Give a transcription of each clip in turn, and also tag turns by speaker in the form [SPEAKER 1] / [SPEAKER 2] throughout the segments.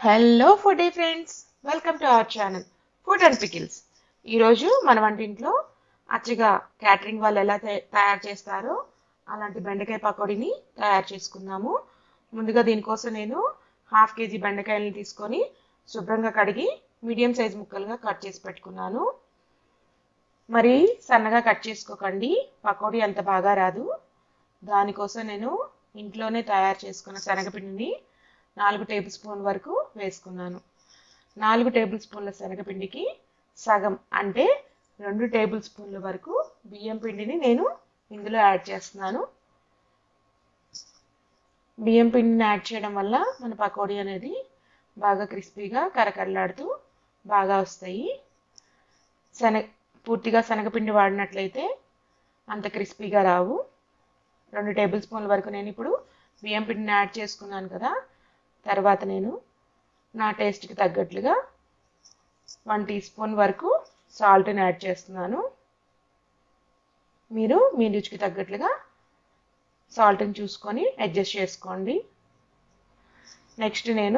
[SPEAKER 1] hello food friends welcome to our channel food and pickles ఈరోజు మన వంటింట్లో అచ్చగా catering వాళ్ళు ఎలా తయ- తయారు చేస్తారో అలాంటి బెండకాయ పకోడీని తయారు చేసుకుందాము ముందుగా దీనికోసం నేను హాఫ్ కేజీ బెండకాయలని తీసుకొని శుభ్రంగా కడిగి మీడియం సైజ్ ముక్కలుగా కట్ చేసి పెట్టుకున్నాను మరి సన్నగా కట్ చేసుకోకండి పకోడీ అంత బాగా రాదు దానికోసం నేను ఇంట్లోనే తయారు చేసుకున్న శనగపిండిని నాలుగు టేబుల్ స్పూన్ వరకు వేసుకున్నాను నాలుగు టేబుల్ స్పూన్ల శనగపిండికి సగం అంటే రెండు టేబుల్ స్పూన్ల వరకు బియ్యం పిండిని నేను ఇందులో యాడ్ చేస్తున్నాను బియ్యం పిండిని యాడ్ చేయడం వల్ల మన పకోడీ అనేది బాగా క్రిస్పీగా కరకరలాడుతూ బాగా వస్తాయి శనగ పూర్తిగా శనగపిండి వాడినట్లయితే అంత క్రిస్పీగా రావు రెండు టేబుల్ స్పూన్ల వరకు నేను ఇప్పుడు బియ్యం పిండిని యాడ్ చేసుకున్నాను కదా తర్వాత నేను నా టేస్ట్కి తగ్గట్లుగా వన్ టీ స్పూన్ వరకు సాల్ట్ని యాడ్ చేస్తున్నాను మీరు మీ రుచికి తగ్గట్లుగా సాల్ట్ని చూసుకొని అడ్జస్ట్ చేసుకోండి నెక్స్ట్ నేను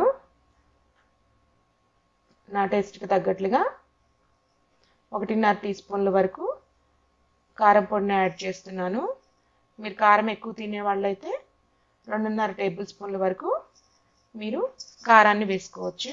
[SPEAKER 1] నా టేస్ట్కి తగ్గట్లుగా ఒకటిన్నర టీ స్పూన్ల వరకు కారం పొడిని యాడ్ చేస్తున్నాను మీరు కారం ఎక్కువ తినే వాళ్ళైతే రెండున్నర టేబుల్ స్పూన్ల వరకు మీరు కారాన్ని వేసుకోవచ్చు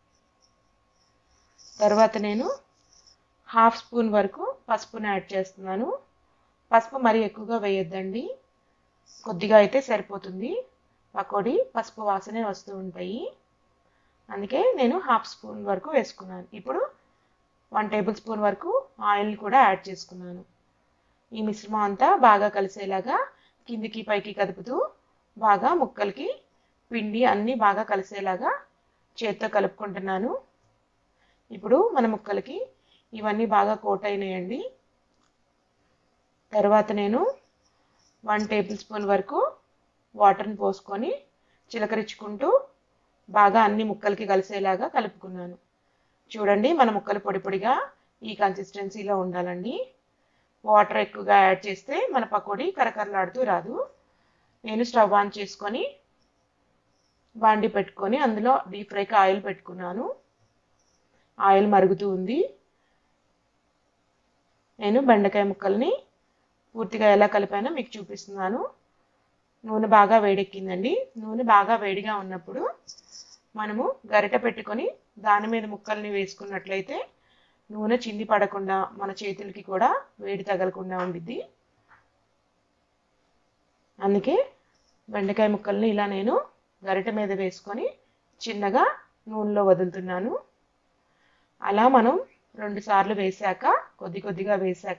[SPEAKER 1] తర్వాత నేను హాఫ్ స్పూన్ వరకు పసుపుని యాడ్ చేస్తున్నాను పసుపు మరీ ఎక్కువగా వేయొద్దండి కొద్దిగా అయితే సరిపోతుంది పకోడీ పసుపు వాసనే వస్తూ ఉంటాయి అందుకే నేను హాఫ్ స్పూన్ వరకు వేసుకున్నాను ఇప్పుడు వన్ టేబుల్ స్పూన్ వరకు ఆయిల్ని కూడా యాడ్ చేసుకున్నాను ఈ మిశ్రమం అంతా బాగా కలిసేలాగా కిందికి పైకి కదుపుతూ బాగా ముక్కలకి పిండి అన్నీ బాగా కలిసేలాగా చేత్తో కలుపుకుంటున్నాను ఇప్పుడు మన ముక్కలకి ఇవన్నీ బాగా కోట్ అయినాయండి తర్వాత నేను వన్ టేబుల్ స్పూన్ వరకు వాటర్ని పోసుకొని చిలకరించుకుంటూ బాగా అన్ని ముక్కలకి కలిసేలాగా కలుపుకున్నాను చూడండి మన ముక్కలు పొడి పొడిగా ఈ కన్సిస్టెన్సీలో ఉండాలండి వాటర్ ఎక్కువగా యాడ్ చేస్తే మన పకోడీ కరకరలాడుతూ రాదు నేను స్టవ్ ఆన్ చేసుకొని బాండి పెట్టుకొని అందులో డీప్ ఫ్రైకి ఆయిల్ పెట్టుకున్నాను ఆయిల్ మరుగుతూ ఉంది నేను బెండకాయ ముక్కల్ని పూర్తిగా ఎలా కలిపానో మీకు చూపిస్తున్నాను నూనె బాగా వేడెక్కిందండి నూనె బాగా వేడిగా ఉన్నప్పుడు మనము గరిట పెట్టుకొని దాని మీద ముక్కల్ని వేసుకున్నట్లయితే నూనె చింది పడకుండా మన చేతులకి కూడా వేడి తగలకుండా ఉండిద్ది అందుకే బెండకాయ ముక్కల్ని ఇలా నేను గరిట మీద వేసుకొని చిన్నగా నూనెలో వదులుతున్నాను అలా మనం రెండు సార్లు వేసాక కొద్ది కొద్దిగా వేసాక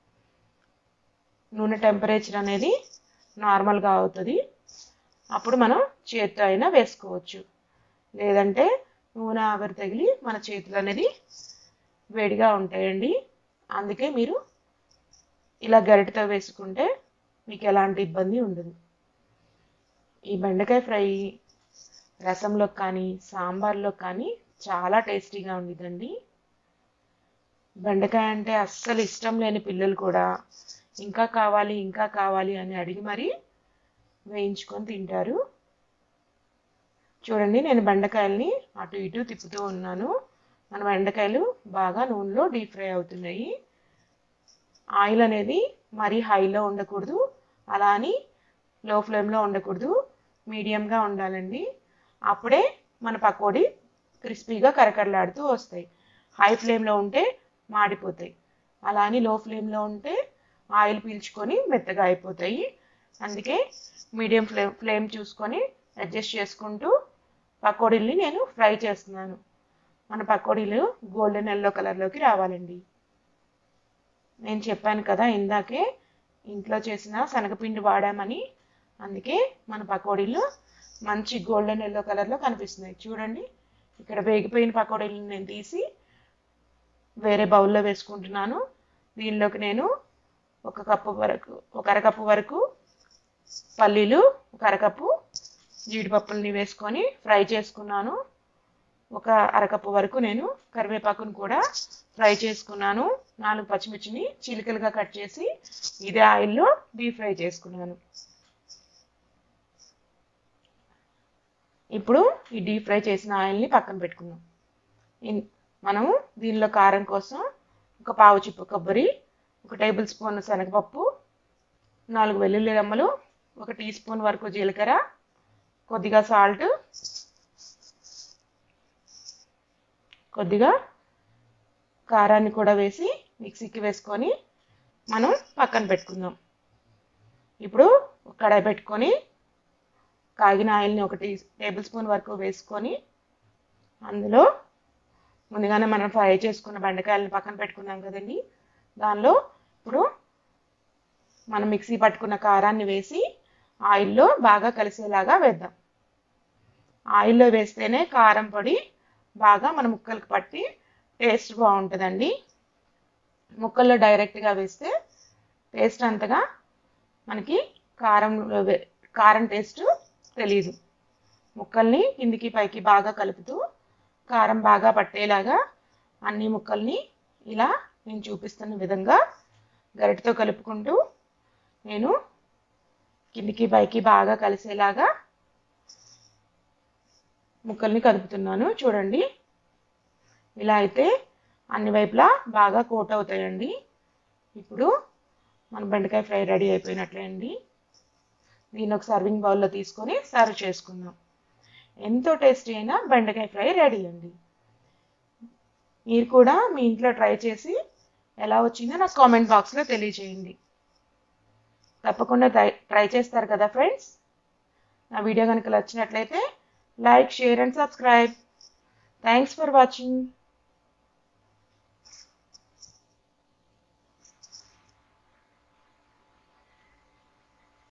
[SPEAKER 1] నూనె టెంపరేచర్ అనేది నార్మల్గా అవుతుంది అప్పుడు మనం చేతితో అయినా వేసుకోవచ్చు లేదంటే నూనె ఆవిరి తగిలి మన చేతులు అనేది వేడిగా ఉంటాయండి అందుకే మీరు ఇలా గరిటతో వేసుకుంటే మీకు ఎలాంటి ఇబ్బంది ఉండదు ఈ బెండకాయ ఫ్రై రసంలో కానీ సాంబార్లో కానీ చాలా టేస్టీగా ఉండిద్దండి బెండకాయ అంటే అస్సలు ఇష్టం లేని పిల్లలు కూడా ఇంకా కావాలి ఇంకా కావాలి అని అడిగి మరీ వేయించుకొని తింటారు చూడండి నేను బెండకాయల్ని అటు ఇటు తిప్పుతూ ఉన్నాను మన బెండకాయలు బాగా నూనెలో డీప్ ఫ్రై అవుతున్నాయి ఆయిల్ అనేది మరీ హైలో ఉండకూడదు అలా అని లో ఫ్లేమ్లో ఉండకూడదు మీడియంగా ఉండాలండి అప్పుడే మన పకోడీ క్రిస్పీగా కరకరలాడుతూ వస్తాయి హై ఫ్లేమ్లో ఉంటే మాడిపోతాయి అలా అని లో ఫ్లేమ్లో ఉంటే ఆయిల్ పీల్చుకొని మెత్తగా అయిపోతాయి అందుకే మీడియం ఫ్లేమ్ ఫ్లేమ్ చూసుకొని అడ్జస్ట్ చేసుకుంటూ పకోడీల్ని నేను ఫ్రై చేస్తున్నాను మన పకోడీలు గోల్డెన్ ఎల్లో కలర్లోకి రావాలండి నేను చెప్పాను కదా ఇందాకే ఇంట్లో చేసిన శనగపిండి వాడామని అందుకే మన పకోడీలు మంచి గోల్డెన్ ఎల్లో కలర్లో కనిపిస్తున్నాయి చూడండి ఇక్కడ వేగిపోయిన పకోడీలను నేను తీసి వేరే బౌల్లో వేసుకుంటున్నాను దీనిలోకి నేను ఒక కప్పు వరకు ఒక అరకప్పు వరకు పల్లీలు ఒక అరకప్పు జీడిపప్పుల్ని వేసుకొని ఫ్రై చేసుకున్నాను ఒక అరకప్పు వరకు నేను కరివేపాకును కూడా ఫ్రై చేసుకున్నాను నాలుగు పచ్చిమిర్చిని చిలికలుగా కట్ చేసి ఇదే ఆయిల్లో డీప్ ఫ్రై చేసుకున్నాను ఇప్పుడు ఈ డీప్ ఫ్రై చేసిన ఆయిల్ని పక్కన పెట్టుకుందాం ఇన్- మనము దీనిలో కారం కోసం ఒక పావు చిప్పు కొబ్బరి ఒక టేబుల్ స్పూన్ శనగపప్పు నాలుగు వెల్లుల్లి రెమ్మలు ఒక టీ స్పూన్ వరకు జీలకర్ర కొద్దిగా సాల్ట్ కొద్దిగా కారాన్ని కూడా వేసి మిక్సీకి వేసుకొని మనం పక్కన పెట్టుకుందాం ఇప్పుడు ఒక కడాయి పెట్టుకొని కాగిన ఆయిల్ని ఒక టీ టేబుల్ స్పూన్ వరకు వేసుకొని అందులో ముందుగానే మనం ఫ్రై చేసుకున్న బెండకాయలను పక్కన పెట్టుకున్నాం కదండి దానిలో ఇప్పుడు మనం మిక్సీ పట్టుకున్న కారాన్ని వేసి ఆయిల్లో బాగా కలిసేలాగా వేద్దాం ఆయిల్లో వేస్తేనే కారం పొడి బాగా మన ముక్కలకు పట్టి టేస్ట్ బాగుంటుందండి ముక్కల్లో డైరెక్ట్గా వేస్తే టేస్ట్ అంతగా మనకి కారం వే- కారం టేస్ట్ తెలియదు ముక్కల్ని కిందికి పైకి బాగా కలుపుతూ కారం బాగా పట్టేలాగా అన్ని ముక్కల్ని ఇలా నేను చూపిస్తున్న విధంగా గరిటతో కలుపుకుంటూ నేను కిందికి పైకి బాగా కలిసేలాగా ముక్కల్ని కలుపుతున్నాను చూడండి ఇలా అయితే అన్ని వైపులా బాగా కోట్ అవుతాయండి ఇప్పుడు మన బెండకాయ ఫ్రై రెడీ అయిపోయినట్లే అండి దీన్ని ఒక సర్వింగ్ బౌల్లో తీసుకొని సర్వ్ చేసుకుందాం ఎంతో టేస్టీ అయిన బెండకాయ ఫ్రై రెడీ అండి మీరు కూడా మీ ఇంట్లో ట్రై చేసి ఎలా వచ్చిందో నాకు కామెంట్ బాక్స్లో తెలియజేయండి తప్పకుండా ట్రై ట్రై చేస్తారు కదా ఫ్రెండ్స్ నా వీడియో కనుక నచ్చినట్లయితే like share and subscribe thanks for watching